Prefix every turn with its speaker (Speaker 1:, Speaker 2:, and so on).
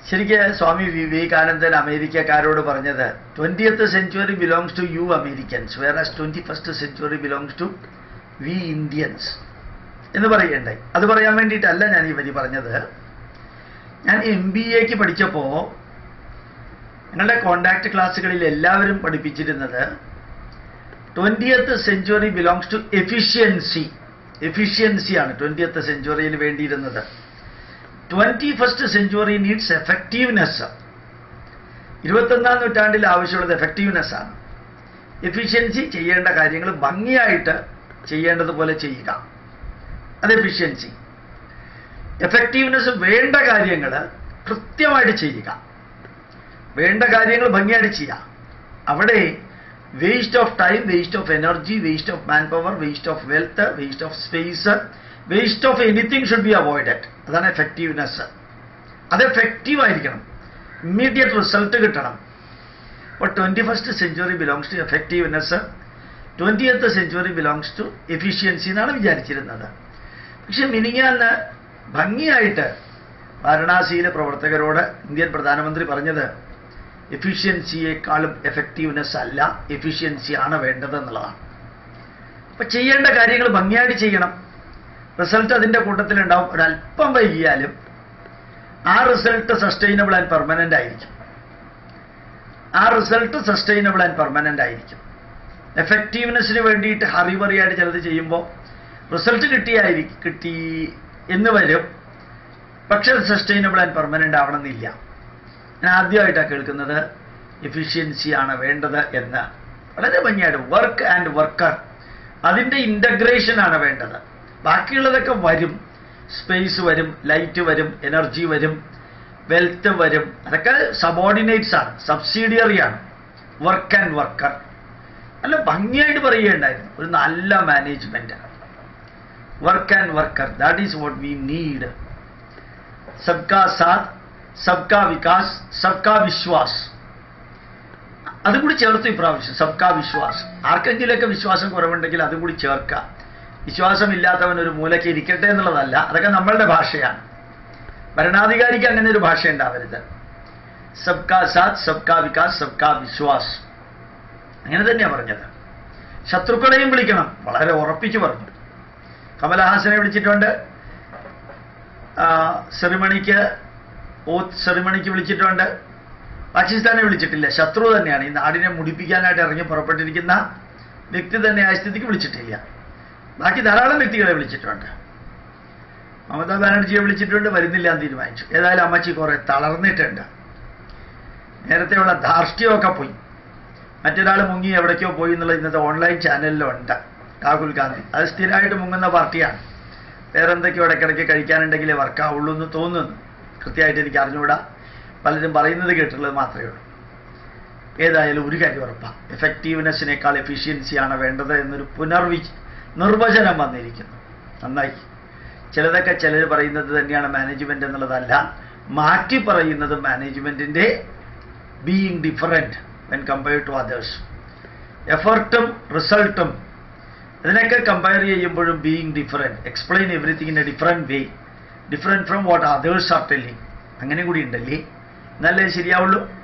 Speaker 1: ശരിക്ക് സ്വാമി വിവേകാനന്ദൻ അമേരിക്കക്കാരോട് പറഞ്ഞത് twentieth century belongs to you Americans വേറെ twenty first century belongs to we Indians എന്ന് പറയണ്ടായി അത് പറയാൻ വേണ്ടിയിട്ടല്ല ഞാൻ ഈ വരി പറഞ്ഞത് ഞാൻ എം ബി എക്ക് പഠിച്ചപ്പോൾ ഞങ്ങളുടെ കോണ്ടാക്ട് ക്ലാസ്സുകളിൽ എല്ലാവരും പഠിപ്പിച്ചിരുന്നത് twentieth century belongs to efficiency എഫിഷ്യൻസിയാണ് ട്വന്റിയത്ത് സെഞ്ചുറിയിൽ വേണ്ടിയിരുന്നത് twenty first century needs effectiveness ഇരുപത്തൊന്നാം നൂറ്റാണ്ടിൽ ആവശ്യമുള്ളത് എഫക്റ്റീവ്നെസ് ആണ് എഫിഷ്യൻസി ചെയ്യേണ്ട കാര്യങ്ങൾ ഭംഗിയായിട്ട് ചെയ്യേണ്ടതുപോലെ ചെയ്യുക അത് എഫിഷ്യൻസി എഫക്റ്റീവ്നെസ് വേണ്ട കാര്യങ്ങൾ കൃത്യമായിട്ട് ചെയ്യുക വേണ്ട കാര്യങ്ങൾ ഭംഗിയായിട്ട് ചെയ്യുക അവിടെ waste of time waste of energy waste of manpower waste of wealth waste of space waste of anything should be avoided അതാണ് എഫക്റ്റീവ്നെസ് അത് എഫക്റ്റീവ് ആയിരിക്കണം ഇമ്മീഡിയറ്റ് റിസൾട്ട് കിട്ടണം അപ്പോൾ twenty first century belongs to effectiveness twentieth century belongs to efficiency എന്നാണ് വിചാരിച്ചിരുന്നത് പക്ഷെ മിനിങ്ങാന്ന് ഭംഗിയായിട്ട് വാരണാസിയിലെ പ്രവർത്തകരോട് ഇന്ത്യൻ പ്രധാനമന്ത്രി പറഞ്ഞത് എഫിഷ്യൻസിയേക്കാളും എഫക്റ്റീവ്നെസ് അല്ല എഫിഷ്യൻസിയാണ് വേണ്ടത് എന്നുള്ളതാണ് അപ്പൊ ചെയ്യേണ്ട കാര്യങ്ങൾ ഭംഗിയായിട്ട് ചെയ്യണം റിസൾട്ട് അതിന്റെ കൂട്ടത്തിലുണ്ടാവും ഒരല്പം വൈകിയാലും ആ റിസൾട്ട് സസ്റ്റൈനബിൾ ആൻഡ് പെർമനന്റ് ആയിരിക്കും ആ റിസൾട്ട് സസ്റ്റൈനബിൾ ആൻഡ് പെർമനന്റ് ആയിരിക്കും എഫക്റ്റീവ്നെസ്സിന് വേണ്ടിയിട്ട് ഹറിബറിയായിട്ട് ചിലത് ചെയ്യുമ്പോൾ റിസൾട്ട് കിട്ടിയായിരിക്കും കിട്ടി എന്ന് വരും പക്ഷെ അത് സസ്റ്റൈനബിൾ ആൻഡ് പെർമനന്റ് ആവണമെന്നില്ല ഞാൻ ആദ്യമായിട്ടാണ് കേൾക്കുന്നത് എഫിഷ്യൻസിയാണ് വേണ്ടത് എന്ന് വളരെ ഭംഗിയായിട്ട് വർക്ക് ആൻഡ് വർക്കർ അതിൻ്റെ ഇൻ്റഗ്രേഷൻ ആണ് വേണ്ടത് ബാക്കിയുള്ളതൊക്കെ വരും സ്പേസ് വരും ലൈറ്റ് വരും എനർജി വരും വെൽത്ത് വരും അതൊക്കെ സബോർഡിനേറ്റ്സ് ആണ് സബ്സിഡിയറി ആണ് വർക്ക് ആൻഡ് വർക്കർ നല്ല ഭംഗിയായിട്ട് പറയുകയുണ്ടായിരുന്നു ഒരു നല്ല management work and worker that is what we need സബ്കാ സാത്ത് സബ്കാ വികാസ് സബ്കാ വിശ്വാസ് അതും കൂടി ചേർത്ത് ഇപ്രാവശ്യം സബ്കാ വിശ്വാസ് ആർക്കെങ്കിലൊക്കെ വിശ്വാസം കുറവുണ്ടെങ്കിൽ അതും കൂടി ചേർക്കാം വിശ്വാസമില്ലാത്തവൻ ഒരു മൂലയ്ക്ക് ഇരിക്കട്ടെ എന്നുള്ളതല്ല അതൊക്കെ നമ്മളുടെ ഭാഷയാണ് ഭരണാധികാരിക്ക് അങ്ങനെ ഒരു ഭാഷ ഉണ്ടാവരുത് സബ്കാ സാത്ത് സബ്കാ വികാസ് സബ്കാ വിശ്വാസ് അങ്ങനെ തന്നെയാണ് പറഞ്ഞത് ശത്രുക്കളെയും വിളിക്കണം വളരെ ഉറപ്പിച്ചു പറഞ്ഞു കമലഹാസനെ വിളിച്ചിട്ടുണ്ട് സെറിമണിക്ക് ഓത്ത് സെറിമണിക്ക് വിളിച്ചിട്ടുണ്ട് പാകിസ്ഥാനെ വിളിച്ചിട്ടില്ല ശത്രു തന്നെയാണ് ഈ നാടിനെ മുടിപ്പിക്കാനായിട്ട് ഇറങ്ങി പുറപ്പെട്ടിരിക്കുന്ന വ്യക്തി തന്നെ ആ സ്ഥിതിക്ക് വിളിച്ചിട്ടില്ല ബാക്കി ധാരാളം വ്യക്തികളെ വിളിച്ചിട്ടുണ്ട് മമതാ ബാനർജിയെ വിളിച്ചിട്ടുണ്ട് വരുന്നില്ല എന്ന് തീരുമാനിച്ചു ഏതായാലും അമ്മച്ചി കുറെ തളർന്നിട്ടുണ്ട് നേരത്തെയുള്ള ധാർഷ്ട്യമൊക്കെ പോയി മറ്റൊരാൾ മുങ്ങി എവിടേക്കോ പോയി എന്നുള്ള ഇന്നത്തെ ഓൺലൈൻ ചാനലിലുണ്ട് രാഹുൽ ഗാന്ധി അത് സ്ഥിരമായിട്ട് മുങ്ങുന്ന പാർട്ടിയാണ് വേറെന്തൊക്കെയോ ഇടയ്ക്കിടയ്ക്ക് കഴിക്കാനുണ്ടെങ്കിലേ വർക്കാവുള്ളൂ എന്ന് തോന്നുന്നു കൃത്യമായിട്ട് എനിക്ക് അറിഞ്ഞുകൂടാ പലരും പറയുന്നത് കേട്ടിട്ടുള്ളത് മാത്രമേ ഉള്ളൂ ഏതായാലും ഒരു കാര്യം ഉറപ്പാണ് എഫക്റ്റീവ്നെസ്സിനേക്കാൾ എഫിഷ്യൻസിയാണ് വേണ്ടത് എന്നൊരു പുനർവി നിർവചനം വന്നിരിക്കുന്നു നന്നായി ചിലതൊക്കെ ചിലർ പറയുന്നത് തന്നെയാണ് മാനേജ്മെന്റ് എന്നുള്ളതല്ല മാറ്റി പറയുന്നത് മാനേജ്മെന്റിന്റെ being different when compared to others എഫർട്ടും റിസൾട്ടും ഇതിനൊക്കെ കമ്പയർ ചെയ്യുമ്പോഴും being different explain everything in a different way different from what others are telling അങ്ങനെ കൂടി ഉണ്ടല്ലേ എന്നാലേ ശരിയാവുള്ളൂ